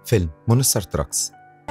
فيلم مونستر تراكس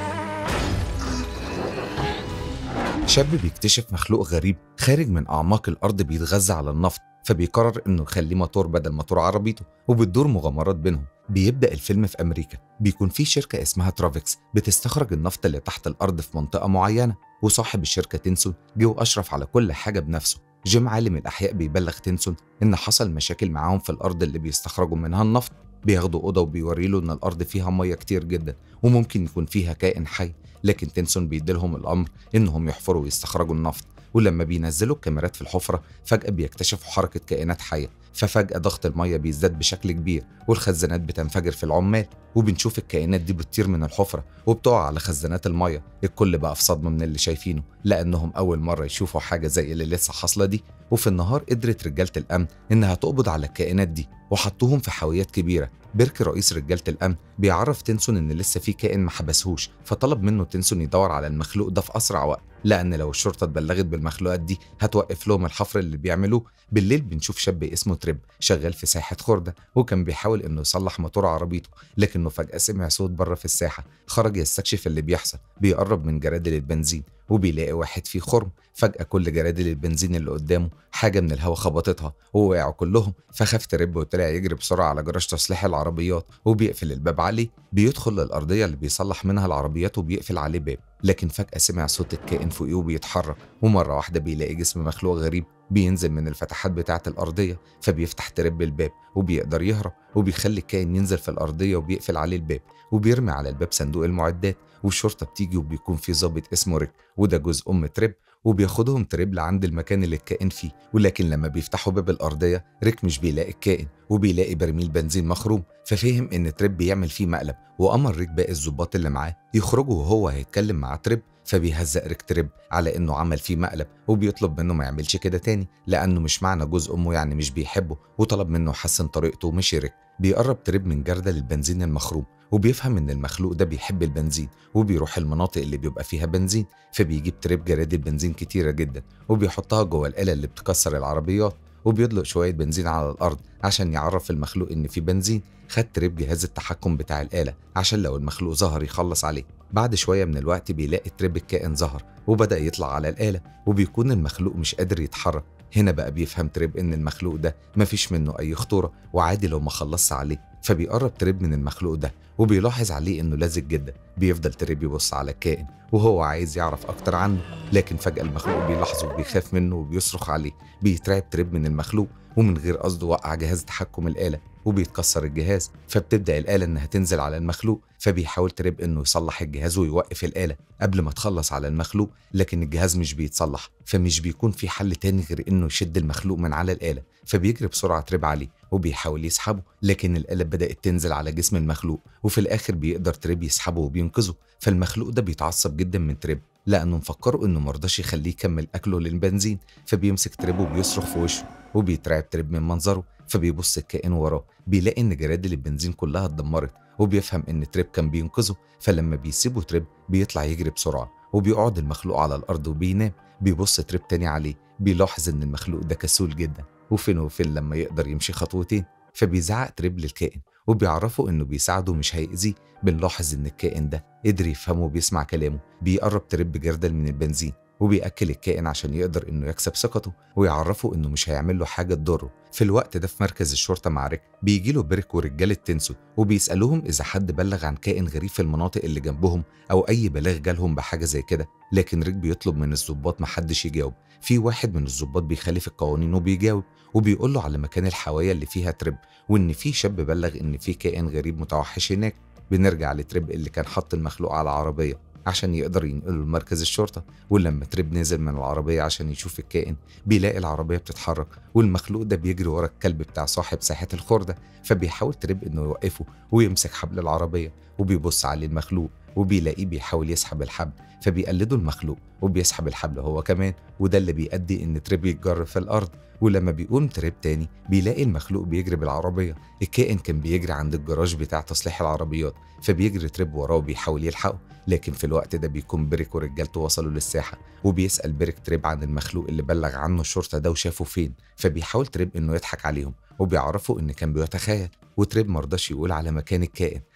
شاب بيكتشف مخلوق غريب خارج من أعماق الأرض بيتغذى على النفط فبيقرر إنه يخليه موتور بدل موتور عربيته وبتدور مغامرات بينهم بيبدأ الفيلم في أمريكا بيكون في شركة اسمها ترافيكس بتستخرج النفط اللي تحت الأرض في منطقة معينة وصاحب الشركة تنسون جه وأشرف على كل حاجة بنفسه جيم عالم الأحياء بيبلغ تنسون إن حصل مشاكل معاهم في الأرض اللي بيستخرجوا منها النفط بياخدوا أوضة وبيوري له إن الأرض فيها مية كتير جدا وممكن يكون فيها كائن حي لكن تنسون بيديلهم الأمر إنهم يحفروا ويستخرجوا النفط ولما بينزلوا الكاميرات في الحفرة فجأة بيكتشفوا حركة كائنات حية ففجأة ضغط المية بيزداد بشكل كبير والخزانات بتنفجر في العمال وبنشوف الكائنات دي بتطير من الحفرة وبتقع على خزانات المية الكل بقى في صدمة من اللي شايفينه لأنهم أول مرة يشوفوا حاجة زي اللي لسه حاصلة دي وفي النهار قدرت رجالة الأمن إنها تقبض على الكائنات دي وحطوهم في حاويات كبيرة بيرك رئيس رجالة الأمن بيعرف تنسون إن لسه في كائن ما حبسهوش فطلب منه تنسون يدور على المخلوق ده في أسرع وقت لأن لو الشرطة اتبلغت بالمخلوقات دي هتوقف لهم الحفر اللي بيعملوه بالليل بنشوف شاب اسمه تريب شغال في ساحة خردة وكان بيحاول إنه يصلح موتور عربيته لكنه فجأة سمع صوت بره في الساحة خرج يستكشف اللي بيحصل بيقرب من جرادل البنزين وبيلاقي واحد فيه خرم فجأة كل جرادل البنزين اللي قدامه حاجة من الهوا خبطتها ووقعوا كلهم فخاف ترب وطلع يجري بسرعة على جراج تصليح العربيات وبيقفل الباب عليه بيدخل للأرضية اللي بيصلح منها العربيات وبيقفل عليه باب لكن فجأة سمع صوت الكائن فوقيه وبيتحرك ومرة واحدة بيلاقي جسم مخلوق غريب بينزل من الفتحات بتاعة الأرضية فبيفتح ترب الباب وبيقدر يهرب وبيخلي الكائن ينزل في الأرضية وبيقفل عليه الباب وبيرمي على الباب صندوق المعدات والشرطة بتيجي وبيكون في ظابط اسمه ريك وده جوز أم تريب وبياخدهم تريب لعند المكان اللي الكائن فيه ولكن لما بيفتحوا باب الأرضية ريك مش بيلاقي الكائن وبيلاقي برميل بنزين مخروم ففهم إن تريب بيعمل فيه مقلب وأمر ريك باقي الظباط اللي معاه يخرجوا وهو هيتكلم مع تريب فبيهزق ريك تريب على انه عمل فيه مقلب وبيطلب منه ما يعملش كده تاني لانه مش معنى جوز امه يعني مش بيحبه وطلب منه يحسن طريقته ومشي ريك بيقرب تريب من جردل البنزين المخروم وبيفهم ان المخلوق ده بيحب البنزين وبيروح المناطق اللي بيبقى فيها بنزين فبيجيب تريب جرادل بنزين كتيره جدا وبيحطها جوه الآلة اللي بتكسر العربيات وبيدلق شوية بنزين على الأرض عشان يعرف المخلوق إن في بنزين خد تريب جهاز التحكم بتاع الآلة عشان لو المخلوق ظهر يخلص عليه بعد شوية من الوقت بيلاقي تريب الكائن ظهر وبدأ يطلع على الآلة وبيكون المخلوق مش قادر يتحرك هنا بقى بيفهم تريب إن المخلوق ده مفيش منه أي خطورة وعادي لو ما خلصش عليه فبيقرب تريب من المخلوق ده وبيلاحظ عليه إنه لازق جدا بيفضل تريب يبص على الكائن وهو عايز يعرف أكتر عنه لكن فجأة المخلوق بيلاحظه وبيخاف منه وبيصرخ عليه بيترعب تريب من المخلوق ومن غير قصده وقع جهاز تحكم الآلة وبيتكسر الجهاز فبتبدأ الآلة إنها تنزل على المخلوق فبيحاول تريب إنه يصلح الجهاز ويوقف الآلة قبل ما تخلص على المخلوق لكن الجهاز مش بيتصلح فمش بيكون في حل تاني غير إنه يشد المخلوق من على الآلة فبيجري بسرعة تريب عليه وبيحاول يسحبه لكن الآلة بدأت تنزل على جسم المخلوق وفي الآخر بيقدر تريب يسحبه وبينقذه فالمخلوق ده بيتعصب جدا من تريب لأنه مفكره إنه مرضاش يخليه يكمل أكله للبنزين فبيمسك تريب وبيصرخ في وشه وبيترعب تريب من منظره فبيبص الكائن وراه بيلاقي إن جرادل البنزين كلها اتدمرت وبيفهم إن تريب كان بينقذه فلما بيسيبه تريب بيطلع يجري بسرعة وبيقعد المخلوق على الأرض وبينام بيبص تريب تاني عليه بيلاحظ إن المخلوق ده كسول جدا وفين وفين لما يقدر يمشي خطوتين فبيزعق تريب للكائن وبيعرفوا انه بيساعده مش هيأذيه بنلاحظ ان الكائن ده قدر يفهمه وبيسمع كلامه بيقرب تريب جردل من البنزين وبيأكل الكائن عشان يقدر انه يكسب ثقته ويعرفه انه مش هيعمل له حاجه تضره في الوقت ده في مركز الشرطه مع ريك بيجي له بيرك ورجاله تنسو وبيسالوهم اذا حد بلغ عن كائن غريب في المناطق اللي جنبهم او اي بلاغ جالهم بحاجه زي كده لكن ريك بيطلب من الضباط محدش يجاوب في واحد من الضباط بيخالف القوانين وبيجاوب وبيقول له على مكان الحوايه اللي فيها تريب وان في شاب بلغ ان في كائن غريب متوحش هناك بنرجع لتريب اللي كان حط المخلوق على العربيه عشان يقدر ينقله لمركز الشرطة ولما تريب نزل من العربية عشان يشوف الكائن بيلاقي العربية بتتحرك والمخلوق ده بيجري ورا الكلب بتاع صاحب ساحة الخردة فبيحاول تريب انه يوقفه ويمسك حبل العربية وبيبص عليه المخلوق وبيلاقيه بيحاول يسحب الحبل فبيقلده المخلوق وبيسحب الحبل هو كمان وده اللي بيؤدي ان تريب يتجر في الارض ولما بيقوم تريب تاني بيلاقي المخلوق بيجري بالعربية الكائن كان بيجري عند الجراج بتاع تصليح العربيات فبيجري تريب وراه وبيحاول يلحقه لكن في الوقت ده بيكون بيريك ورجالته وصلوا للساحة وبيسأل بيريك تريب عن المخلوق اللي بلغ عنه الشرطة ده وشافه فين فبيحاول تريب إنه يضحك عليهم وبيعرفوا إن كان بيتخيل وتريب مرضاش يقول على مكان الكائن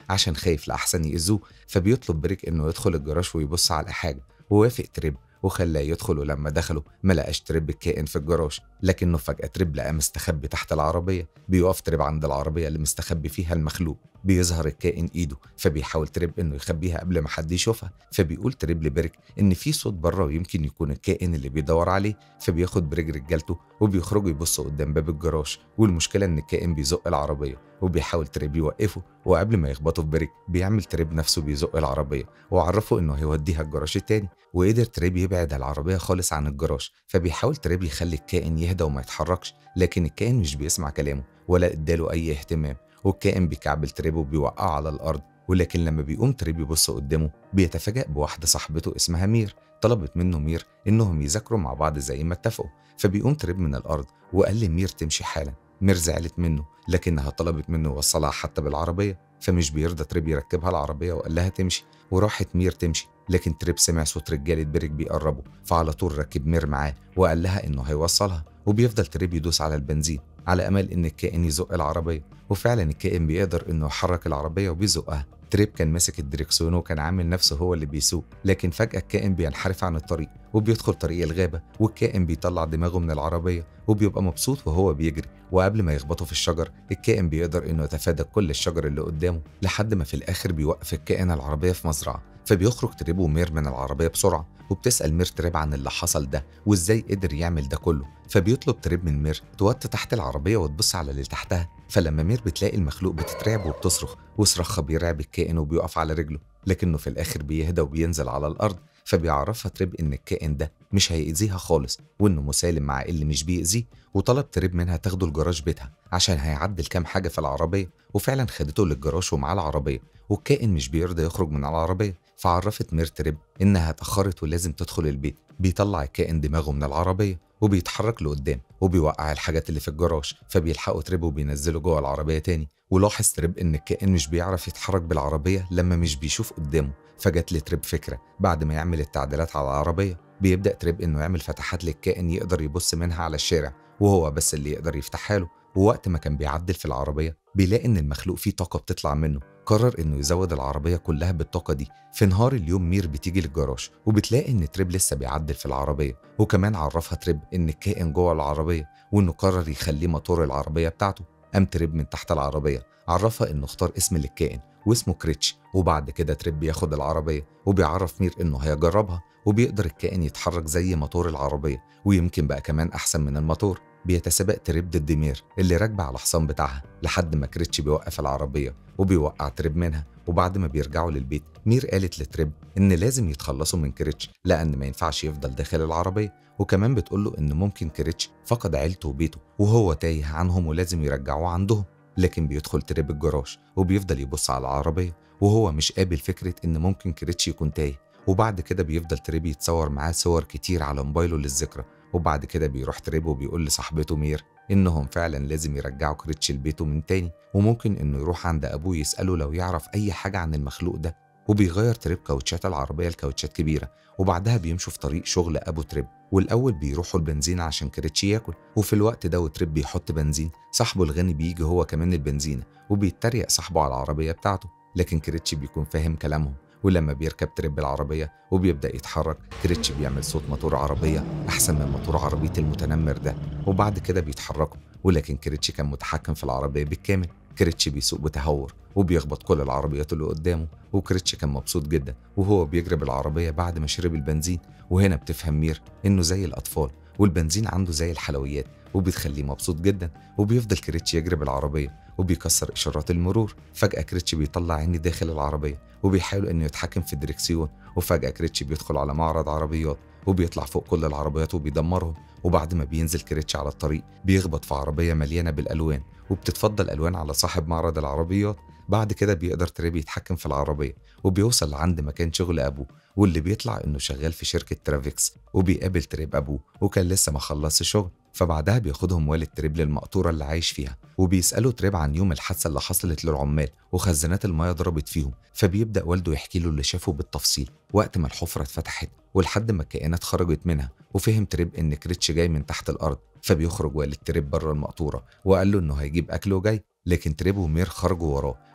عشان خايف لأحسن يأذوه فبيطلب بريك إنه يدخل الجراج ويبص على حاجة ووافق تريب وخلاه يدخل ولما دخلوا ما لقاش تريب الكائن في الجراج لكنه فجأة تريب لقاه مستخبي تحت العربية بيقف تريب عند العربية اللي مستخبي فيها المخلوق بيظهر الكائن ايده فبيحاول تريب انه يخبيها قبل ما حد يشوفها فبيقول تريب لبريك ان في صوت بره ويمكن يكون الكائن اللي بيدور عليه فبياخد بريك رجالته وبيخرجوا يبصوا قدام باب الجراج والمشكله ان الكائن بيزق العربيه وبيحاول تريب يوقفه وقبل ما يخبطوا في بريك بيعمل تريب نفسه بيزق العربيه وعرفه انه هيوديها الجراج التاني وقدر تريب يبعد العربيه خالص عن الجراج فبيحاول تريب يخلي الكائن يهدى وما يتحركش لكن الكائن مش بيسمع كلامه ولا اداله اي اهتمام والكائن بيكعبل تريب وبيوقعه على الارض ولكن لما بيقوم تريب يبص قدامه بيتفاجأ بواحدة صاحبته اسمها مير طلبت منه مير إنهم يذاكروا مع بعض زي ما اتفقوا فبيقوم تريب من الأرض وقال لمير تمشي حالا مير زعلت منه لكنها طلبت منه يوصلها حتى بالعربية فمش بيرضى تريب يركبها العربية وقال لها تمشي وراحت مير تمشي لكن تريب سمع صوت رجالة بريك بيقربوا فعلى طول ركب مير معاه وقال لها إنه هيوصلها وبيفضل تريب يدوس على البنزين على امل ان الكائن يزق العربيه وفعلا الكائن بيقدر انه يحرك العربيه وبيزقها تريب كان ماسك الدريكسيون وكان عامل نفسه هو اللي بيسوق لكن فجأة الكائن بينحرف عن الطريق وبيدخل طريق الغابة والكائن بيطلع دماغه من العربية وبيبقى مبسوط وهو بيجري وقبل ما يخبطه في الشجر الكائن بيقدر انه يتفادى كل الشجر اللي قدامه لحد ما في الاخر بيوقف الكائن العربية في مزرعة فبيخرج تريب ومير من العربية بسرعة وبتسأل مير تريب عن اللي حصل ده وازاي قدر يعمل ده كله فبيطلب تريب من مير توطي تحت العربية وتبص على اللي تحتها فلما مير بتلاقي المخلوق بتترعب وبتصرخ وصراخها بيرعب الكائن وبيقف على رجله لكنه في الآخر بيهدى وبينزل على الأرض فبيعرفها تريب إن الكائن ده مش هيأذيها خالص وإنه مسالم مع اللي مش بيأذيه وطلب تريب منها تاخده لجراج بيتها عشان هيعدل كام حاجة في العربية وفعلا خدته للجراج ومعاه العربية والكائن مش بيرضى يخرج من العربية فعرفت مير تريب إنها اتأخرت ولازم تدخل البيت بيطلع الكائن دماغه من العربية وبيتحرك لقدام وبيوقع الحاجات اللي في الجراج فبيلحقوا تريب وبينزلوا جوه العربية تاني ولاحظ تريب إن الكائن مش بيعرف يتحرك بالعربية لما مش بيشوف قدامه فجت لتريب فكرة بعد ما يعمل التعديلات على العربية بيبدأ تريب إنه يعمل فتحات للكائن يقدر يبص منها على الشارع وهو بس اللي يقدر يفتحها له ووقت ما كان بيعدل في العربية بيلاقي إن المخلوق فيه طاقة بتطلع منه قرر إنه يزود العربية كلها بالطاقة دي في نهار اليوم مير بتيجي للجراج وبتلاقي إن تريب لسه بيعدل في العربية وكمان عرفها تريب إن الكائن جوه العربية وإنه قرر يخليه موتور العربية بتاعته قام تريب من تحت العربية عرفها إنه اختار اسم للكائن واسمه كريتش وبعد كده تريب بياخد العربية وبيعرف مير إنه هيجربها وبيقدر الكائن يتحرك زي موتور العربية ويمكن بقى كمان أحسن من الموتور بيتسابق تريب ضد مير اللي راكبة على حصان بتاعها لحد ما كريتش بيوقف العربية وبيوقع تريب منها وبعد ما بيرجعوا للبيت مير قالت لتريب إن لازم يتخلصوا من كريتش لأن ما ينفعش يفضل داخل العربية وكمان بتقول له إن ممكن كريتش فقد عيلته وبيته وهو تايه عنهم ولازم يرجعوه عندهم لكن بيدخل تريب الجراج وبيفضل يبص على العربية وهو مش قابل فكرة إن ممكن كريتش يكون تايه وبعد كده بيفضل تريب يتصور معاه صور كتير على موبايله للذكرى وبعد كده بيروح تريب وبيقول لصاحبته مير إنهم فعلا لازم يرجعوا كريتش لبيته من تاني وممكن إنه يروح عند أبوه يسأله لو يعرف أي حاجة عن المخلوق ده وبيغير تريب كاوتشات العربية لكاوتشات كبيرة وبعدها بيمشوا في طريق شغل أبو تريب والأول بيروحوا البنزين عشان كريتش ياكل وفي الوقت ده وتريب بيحط بنزين صاحبه الغني بيجي هو كمان البنزينة وبيتريق صاحبه على العربية بتاعته لكن كريتش بيكون فاهم كلامهم ولما بيركب تريب العربية وبيبدأ يتحرك كريتش بيعمل صوت موتور عربية أحسن من موتور عربية المتنمر ده وبعد كده بيتحركوا ولكن كريتش كان متحكم في العربية بالكامل كريتش بيسوق بتهور وبيخبط كل العربيات اللي قدامه وكريتش كان مبسوط جدا وهو بيجري بالعربية بعد ما شرب البنزين وهنا بتفهم مير إنه زي الأطفال والبنزين عنده زي الحلويات وبتخليه مبسوط جدا وبيفضل كريتش يجري بالعربية وبيكسر إشارات المرور فجأة كريتش بيطلع عيني داخل العربية وبيحاول إنه يتحكم في الدركسيون وفجأة كريتش بيدخل على معرض عربيات وبيطلع فوق كل العربيات وبيدمرهم وبعد ما بينزل كريتش على الطريق بيخبط في عربية مليانة بالألوان وبتتفضل الألوان على صاحب معرض العربيات بعد كده بيقدر تريب يتحكم في العربية وبيوصل لعند مكان شغل أبوه واللي بيطلع إنه شغال في شركة ترافيكس وبيقابل تريب أبوه وكان لسه ما خلصش شغل فبعدها بياخدهم والد تريب للمقطورة اللي عايش فيها وبيسألوا تريب عن يوم الحادثة اللي حصلت للعمال وخزانات المياه ضربت فيهم فبيبدأ والده يحكي له اللي شافه بالتفصيل وقت ما الحفرة اتفتحت ولحد ما الكائنات خرجت منها وفهم تريب إن كريتش جاي من تحت الأرض فبيخرج والد تريب بره المقطورة وقال له إنه هيجيب أكل وجاي لكن تريب ومير خرجوا وراه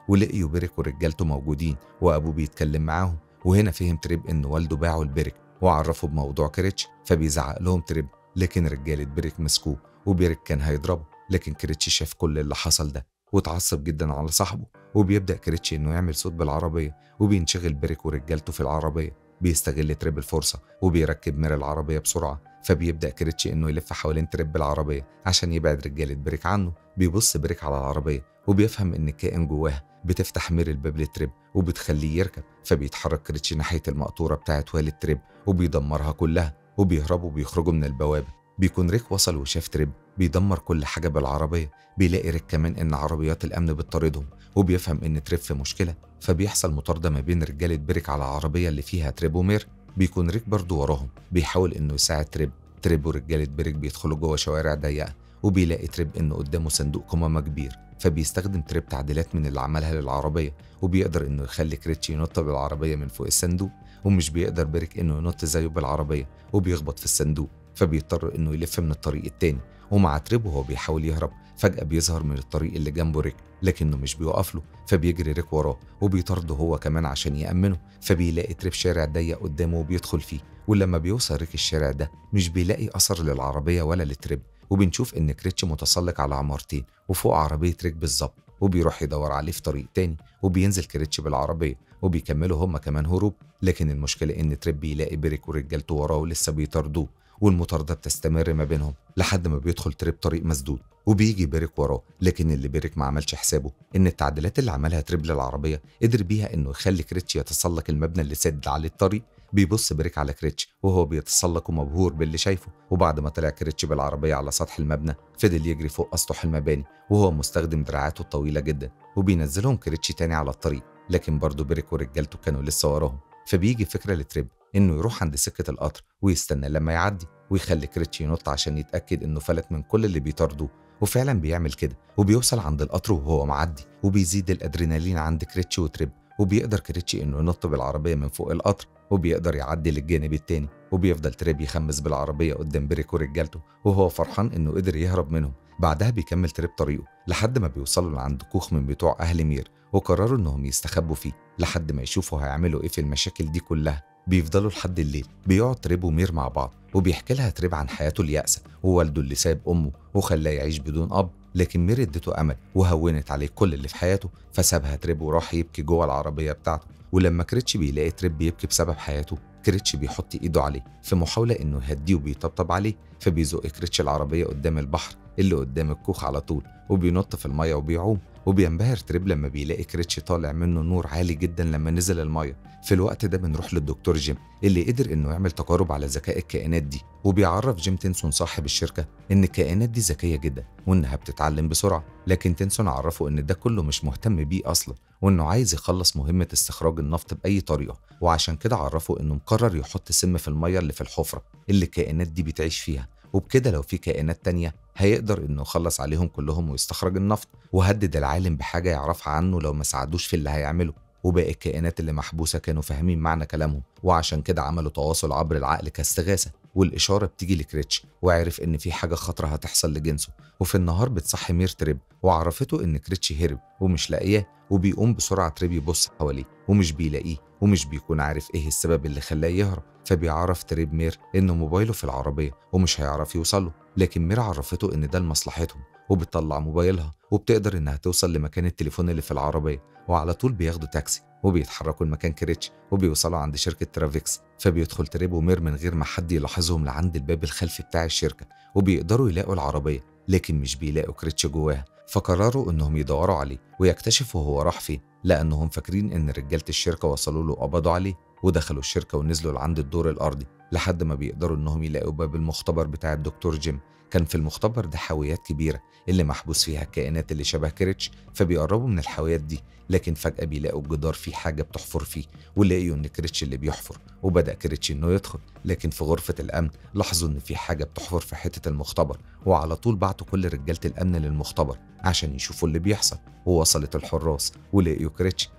ولقيوا بيريك ورجالته موجودين وأبوه بيتكلم معاهم وهنا فهم تريب إن والده باعه لبيريك وعرفه بموضوع كريتش فبيزعق لهم تريب لكن رجالة بيريك مسكوه وبيريك كان هيضربه لكن كريتش شاف كل اللي حصل ده واتعصب جدا على صاحبه وبيبدأ كريتش إنه يعمل صوت بالعربية وبينشغل بيريك ورجالته في العربية بيستغل تريب الفرصة وبيركب مير العربية بسرعة فبيبدأ كريتش إنه يلف حوالين تريب بالعربية عشان يبعد رجالة بريك عنه بيبص بريك على العربية وبيفهم إن الكائن جواها بتفتح مير الباب لتريب وبتخليه يركب فبيتحرك كريتش ناحية المقطورة بتاعة والد تريب وبيدمرها كلها وبيهربوا وبيخرجوا من البوابة بيكون ريك وصل وشاف تريب بيدمر كل حاجة بالعربية بيلاقي ريك كمان إن عربيات الأمن بتطاردهم وبيفهم إن تريب في مشكلة فبيحصل مطاردة ما بين رجالة بريك على العربية اللي فيها تريب ومير بيكون ريك برضه وراهم بيحاول إنه يساعد تريب تريب ورجالة بريك بيدخلوا جوه شوارع ضيقة وبيلاقي تريب إنه قدامه صندوق قمامة كبير فبيستخدم تريب تعديلات من اللي عملها للعربية وبيقدر إنه يخلي كريتش ينط بالعربية من فوق الصندوق ومش بيقدر بريك إنه ينط زيه بالعربية وبيخبط في الصندوق فبيضطر إنه يلف من الطريق التاني ومع تريب وهو بيحاول يهرب فجأة بيظهر من الطريق اللي جنبه ريك لكنه مش بيوقف له فبيجري ريك وراه وبيطارده هو كمان عشان يأمنه فبيلاقي تريب شارع ضيق قدامه وبيدخل فيه ولما بيوصل ريك الشارع ده مش بيلاقي أثر للعربية ولا لتريب وبنشوف إن كريتش متسلق على عمارتين وفوق عربية ريك بالظبط وبيروح يدور عليه في طريق تاني وبينزل كريتش بالعربية وبيكملوا هما كمان هروب لكن المشكلة إن تريب بيلاقي بيريك ورجالته وراه ولسه بيطاردوه والمطاردة بتستمر ما بينهم لحد ما بيدخل تريب طريق مسدود وبيجي بيريك وراه لكن اللي بيريك ما عملش حسابه ان التعديلات اللي عملها تريب للعربيه قدر بيها انه يخلي كريتش يتسلق المبنى اللي سد عليه الطريق بيبص بريك على كريتش وهو بيتسلق ومبهور باللي شايفه وبعد ما طلع كريتش بالعربية على سطح المبنى فضل يجري فوق أسطح المباني وهو مستخدم دراعاته الطويلة جدا وبينزلهم كريتش تاني على الطريق لكن برضه بريك ورجالته كانوا لسه وراهم فبيجي فكرة لتريب إنه يروح عند سكة القطر ويستنى لما يعدي ويخلي كريتش ينط عشان يتأكد إنه فلت من كل اللي بيطاردوه وفعلا بيعمل كده وبيوصل عند القطر وهو معدي وبيزيد الأدرينالين عند كريتش وتريب وبيقدر كريتش إنه ينط بالعربية من فوق القطر وبيقدر يعدي للجانب التاني وبيفضل تريب يخمس بالعربية قدام بريك ورجالته وهو فرحان إنه قدر يهرب منهم بعدها بيكمل تريب طريقه لحد ما بيوصلوا لعند كوخ من بتوع أهل مير وقرروا إنهم يستخبوا فيه لحد ما يشوفوا هيعملوا إيه في المشاكل دي كلها بيفضلوا لحد الليل بيقعد تريب ومير مع بعض وبيحكي لها تريب عن حياته اليأسة ووالده اللي ساب أمه وخلاه يعيش بدون أب لكن مير ادته أمل وهونت عليه كل اللي في حياته فسابها تريب وراح يبكي جوه العربية بتاعته ولما كريتش بيلاقي تريب بيبكي بسبب حياته كريتش بيحط ايده عليه في محاولة انه يهديه وبيطبطب عليه فبيزق كريتش العربية قدام البحر اللي قدام الكوخ على طول وبينط في المية وبيعوم وبينبهر تريب لما بيلاقي كريتش طالع منه نور عالي جدا لما نزل المية في الوقت ده بنروح للدكتور جيم اللي قدر انه يعمل تجارب على ذكاء الكائنات دي وبيعرف جيم تنسون صاحب الشركة ان الكائنات دي ذكية جدا وانها بتتعلم بسرعة لكن تنسون عرفه ان ده كله مش مهتم بيه اصلا وانه عايز يخلص مهمة استخراج النفط بأي طريقة وعشان كده عرفه انه مقرر يحط سم في المية اللي في الحفرة اللي الكائنات دي بتعيش فيها وبكده لو في كائنات تانية هيقدر انه يخلص عليهم كلهم ويستخرج النفط وهدد العالم بحاجة يعرفها عنه لو ما ساعدوش في اللي هيعمله وباقي الكائنات اللي محبوسة كانوا فاهمين معنى كلامهم وعشان كده عملوا تواصل عبر العقل كاستغاثة والإشارة بتيجي لكريتش وعرف إن في حاجة خطرة هتحصل لجنسه وفي النهار بتصحي مير تريب وعرفته إن كريتش هرب ومش لاقياه وبيقوم بسرعة تريب يبص حواليه ومش بيلاقيه ومش بيكون عارف إيه السبب اللي خلاه يهرب فبيعرف تريب مير إن موبايله في العربية ومش هيعرف يوصله لكن مير عرفته إن ده لمصلحتهم وبتطلع موبايلها وبتقدر إنها توصل لمكان التليفون اللي في العربية وعلى طول بياخدوا تاكسي وبيتحركوا لمكان كريتش وبيوصلوا عند شركة ترافيكس فبيدخل تريب ومير من غير ما حد يلاحظهم لعند الباب الخلفي بتاع الشركة وبيقدروا يلاقوا العربية لكن مش بيلاقوا كريتش جواها فقرروا انهم يدوروا عليه ويكتشفوا هو راح فين لانهم فاكرين ان رجاله الشركه وصلوا له وقبضوا عليه ودخلوا الشركه ونزلوا لعند الدور الارضي لحد ما بيقدروا انهم يلاقوا باب المختبر بتاع الدكتور جيم كان في المختبر ده حاويات كبيره اللي محبوس فيها الكائنات اللي شبه كريتش فبيقربوا من الحاويات دي لكن فجأة بيلاقوا الجدار فيه حاجة بتحفر فيه ولقيوا إن كريتش اللي بيحفر وبدأ كريتش إنه يدخل لكن في غرفة الأمن لاحظوا إن في حاجة بتحفر في حتة المختبر وعلى طول بعتوا كل رجالة الأمن للمختبر عشان يشوفوا اللي بيحصل ووصلت الحراس ولقيوا كريتش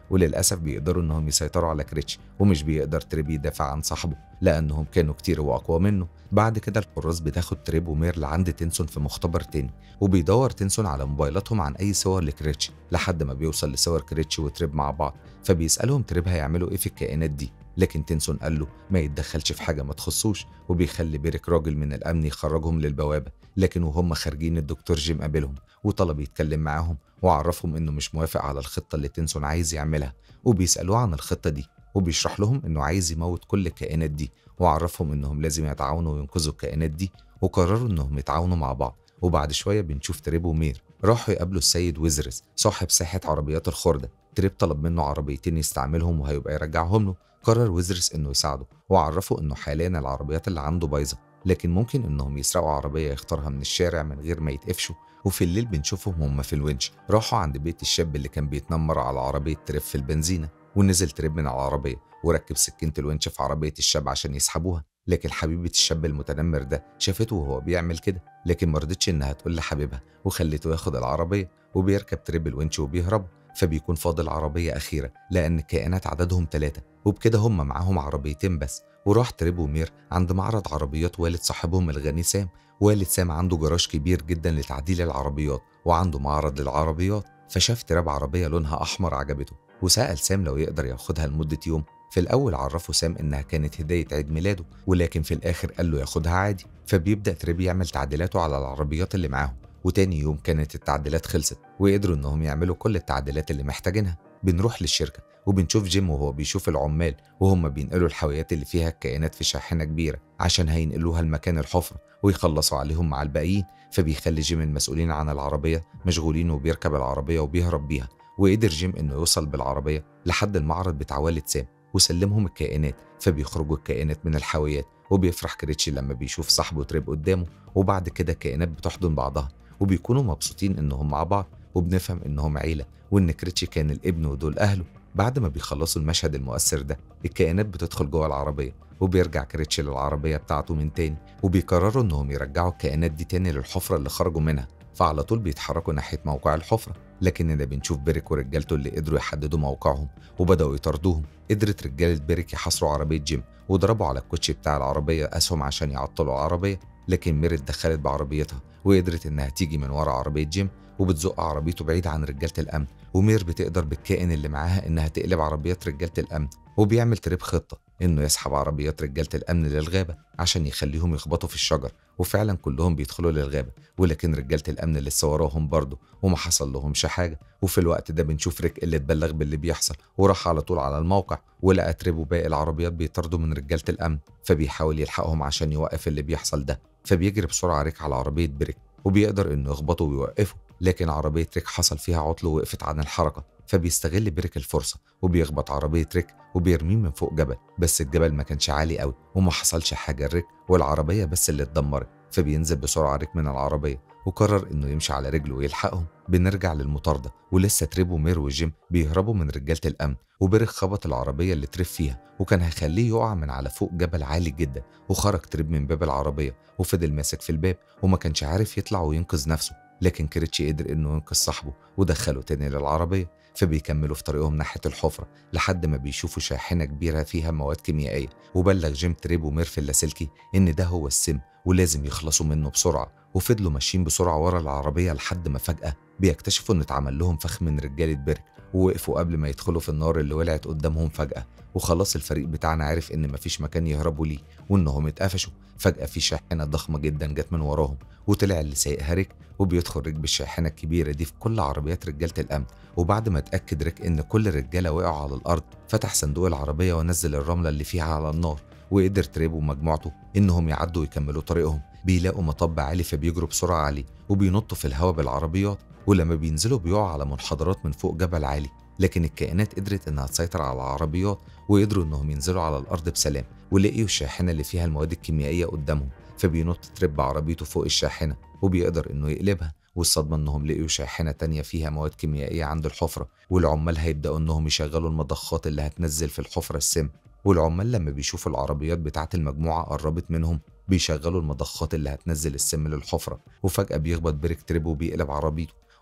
وللأسف بيقدروا إنهم يسيطروا على كريتش ومش بيقدر تريب يدافع عن صاحبه لأنهم كانوا كتير وأقوى منه بعد كده الحراس بتاخد تريب ومير لعند تنسون في مختبر تاني وبيدور تنسون على موبايلاتهم عن أي صور لكريتش لحد ما بيوصل لصور كريتش وتريب مع بعض فبيسألهم تريب هيعملوا إيه في الكائنات دي لكن تنسون قال له ما يتدخلش في حاجة ما تخصوش وبيخلي بيريك راجل من الأمن يخرجهم للبوابة لكن وهم خارجين الدكتور جيم قابلهم وطلب يتكلم معاهم وعرفهم إنه مش موافق على الخطة اللي تنسون عايز يعملها وبيسألوه عن الخطة دي وبيشرح لهم إنه عايز يموت كل الكائنات دي وعرفهم إنهم لازم يتعاونوا وينقذوا الكائنات دي وقرروا إنهم يتعاونوا مع بعض وبعد شوية بنشوف تريب ومير راحوا يقابلوا السيد ويزرس صاحب ساحة عربيات الخردة تريب طلب منه عربيتين يستعملهم وهيبقى يرجعهم له قرر ويزرس انه يساعده وعرفه انه حاليا العربيات اللي عنده بايظه لكن ممكن انهم يسرقوا عربيه يختارها من الشارع من غير ما يتقفشوا وفي الليل بنشوفهم هم في الونش راحوا عند بيت الشاب اللي كان بيتنمر على عربيه تريب في البنزينه ونزل تريب من العربيه وركب سكينه الونش في عربيه الشاب عشان يسحبوها لكن حبيبة الشاب المتنمر ده شافته وهو بيعمل كده لكن مرضتش انها تقول لحبيبها وخلته ياخد العربية وبيركب تريب الونش وبيهربوا فبيكون فاضل عربية أخيرة لأن الكائنات عددهم ثلاثة وبكده هم معاهم عربيتين بس وراح تريب ومير عند معرض عربيات والد صاحبهم الغني سام والد سام عنده جراج كبير جدا لتعديل العربيات وعنده معرض للعربيات فشاف تراب عربية لونها أحمر عجبته وسأل سام لو يقدر ياخدها لمدة يوم في الأول عرفه سام إنها كانت هدية عيد ميلاده ولكن في الآخر قال له ياخدها عادي فبيبدأ تريب يعمل تعديلاته على العربيات اللي معاهم وتاني يوم كانت التعديلات خلصت وقدروا إنهم يعملوا كل التعديلات اللي محتاجينها بنروح للشركة وبنشوف جيم وهو بيشوف العمال وهم بينقلوا الحاويات اللي فيها الكائنات في شاحنة كبيرة عشان هينقلوها لمكان الحفرة ويخلصوا عليهم مع الباقيين فبيخلي جيم المسؤولين عن العربية مشغولين وبيركب العربية وبيهرب بيها وقدر جيم إنه يوصل بالعربية لحد المعرض بتاع والد سام وسلمهم الكائنات فبيخرجوا الكائنات من الحاويات وبيفرح كريتشي لما بيشوف صاحبه تريب قدامه وبعد كده الكائنات بتحضن بعضها وبيكونوا مبسوطين انهم مع بعض وبنفهم انهم عيله وان كريتشي كان الابن ودول اهله بعد ما بيخلصوا المشهد المؤثر ده الكائنات بتدخل جوه العربيه وبيرجع كريتشي للعربيه بتاعته من تاني وبيقرروا انهم يرجعوا الكائنات دي تاني للحفره اللي خرجوا منها فعلى طول بيتحركوا ناحيه موقع الحفره لكننا بنشوف بيريك ورجالته اللي قدروا يحددوا موقعهم وبداوا يطاردوهم قدرت رجاله بيريك يحاصروا عربيه جيم وضربوا على الكوتشي بتاع العربيه اسهم عشان يعطلوا العربيه لكن مير اتدخلت بعربيتها وقدرت انها تيجي من ورا عربيه جيم وبتزق عربيته بعيد عن رجاله الامن ومير بتقدر بالكائن اللي معاها انها تقلب عربيات رجاله الامن وبيعمل تريب خطه انه يسحب عربيات رجاله الامن للغابه عشان يخليهم يخبطوا في الشجر وفعلا كلهم بيدخلوا للغابه ولكن رجاله الامن لسه وراهم برضه وما حصل لهمش حاجه وفي الوقت ده بنشوف ريك اللي اتبلغ باللي بيحصل وراح على طول على الموقع ولقى تريب وباقي العربيات بيطاردوا من رجاله الامن فبيحاول يلحقهم عشان يوقف اللي بيحصل ده فبيجري بسرعه ريك على عربيه بريك وبيقدر انه يخبطه ويوقفه لكن عربية ريك حصل فيها عطل ووقفت عن الحركة فبيستغل بريك الفرصة وبيخبط عربية ريك وبيرميه من فوق جبل بس الجبل ما كانش عالي قوي وما حصلش حاجة لريك والعربية بس اللي اتدمرت فبينزل بسرعة ريك من العربية وقرر انه يمشي على رجله ويلحقهم بنرجع للمطاردة ولسه تريب ومير وجيم بيهربوا من رجالة الأمن وبيرك خبط العربية اللي تريب فيها وكان هيخليه يقع من على فوق جبل عالي جدا وخرج تريب من باب العربية وفضل ماسك في الباب وما كانش عارف يطلع وينقذ نفسه لكن كريتشي قدر انه ينقذ صاحبه ودخله تاني للعربية فبيكملوا في طريقهم ناحية الحفرة لحد ما بيشوفوا شاحنة كبيرة فيها مواد كيميائية وبلغ جيم تريب ومير في اللاسلكي إن ده هو السم ولازم يخلصوا منه بسرعة وفضلوا ماشيين بسرعة ورا العربية لحد ما فجأة بيكتشفوا إن اتعمل لهم فخ من رجالة بيرك ووقفوا قبل ما يدخلوا في النار اللي ولعت قدامهم فجأة وخلاص الفريق بتاعنا عرف إن مفيش مكان يهربوا ليه وإنهم اتقفشوا فجأة في شاحنة ضخمة جدا جت من وراهم وطلع اللي سايقها ريك وبيدخل ريك بالشاحنة الكبيرة دي في كل عربيات رجالة الأمن وبعد ما اتأكد ريك إن كل الرجالة وقعوا على الأرض فتح صندوق العربية ونزل الرملة اللي فيها على النار وقدر تريب ومجموعته إنهم يعدوا ويكملوا طريقهم بيلاقوا مطب عالي فبيجروا بسرعة عليه وبينطوا في الهواء بالعربيات ولما بينزلوا بيقعوا على منحدرات من فوق جبل عالي لكن الكائنات قدرت انها تسيطر على العربيات وقدروا انهم ينزلوا على الارض بسلام ولقيوا الشاحنه اللي فيها المواد الكيميائيه قدامهم فبينط تريب عربيته فوق الشاحنه وبيقدر انه يقلبها والصدمة انهم لقيوا شاحنة تانية فيها مواد كيميائية عند الحفرة والعمال هيبدأوا انهم يشغلوا المضخات اللي هتنزل في الحفرة السم والعمال لما بيشوفوا العربيات بتاعت المجموعة قربت منهم بيشغلوا المضخات اللي هتنزل السم للحفرة وفجأة بيخبط بريك تريب وبيقلب عربيته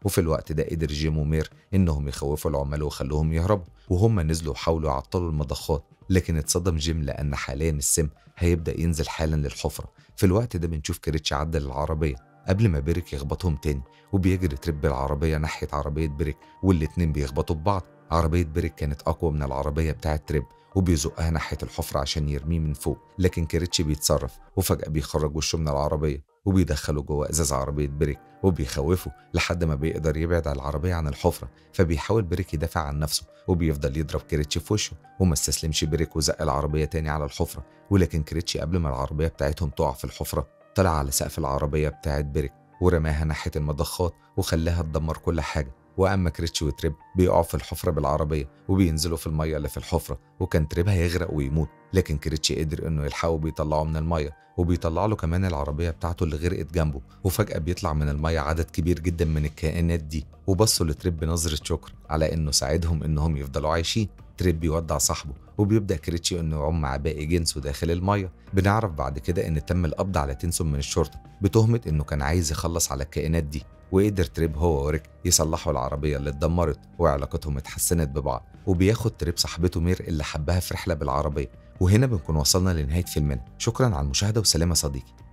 وفي الوقت ده قدر جيم ومير إنهم يخوفوا العمال وخلوهم يهربوا وهم نزلوا وحاولوا يعطلوا المضخات لكن اتصدم جيم لأن حاليا السم هيبدأ ينزل حالا للحفرة في الوقت ده بنشوف كريتش عدى للعربية قبل ما بيريك يخبطهم تاني وبيجري تريب العربية ناحية عربية بيريك والاتنين بيخبطوا ببعض عربية بيريك كانت أقوى من العربية بتاعة تريب وبيزقها ناحية الحفرة عشان يرميه من فوق لكن كريتش بيتصرف وفجأة بيخرج وشه من العربية وبيدخله جوه ازاز عربيه بريك وبيخوفه لحد ما بيقدر يبعد على العربيه عن الحفره فبيحاول بريك يدافع عن نفسه وبيفضل يضرب كريتش في وشه وما استسلمش بريك وزق العربيه تاني على الحفره ولكن كريتش قبل ما العربيه بتاعتهم تقع في الحفره طلع على سقف العربيه بتاعت بريك ورماها ناحيه المضخات وخلاها تدمر كل حاجه واما كريتش وتريب بيقعوا في الحفره بالعربيه وبينزلوا في الميه اللي في الحفره وكان تريب هيغرق ويموت لكن كريتش قدر انه يلحقه وبيطلعه من الميه وبيطلع له كمان العربيه بتاعته اللي غرقت جنبه وفجاه بيطلع من الميه عدد كبير جدا من الكائنات دي وبصوا لتريب بنظره شكر على انه ساعدهم انهم يفضلوا عايشين تريب بيودع صاحبه وبيبدا كريتشي انه يعوم مع باقي جنسه داخل الميه بنعرف بعد كده ان تم القبض على تنسون من الشرطه بتهمه انه كان عايز يخلص على الكائنات دي وقدر تريب هو وريك يصلحوا العربيه اللي اتدمرت وعلاقتهم اتحسنت ببعض وبياخد تريب صاحبته مير اللي حبها في رحله بالعربيه وهنا بنكون وصلنا لنهايه فيلمنا شكرا على المشاهده وسلام يا صديقي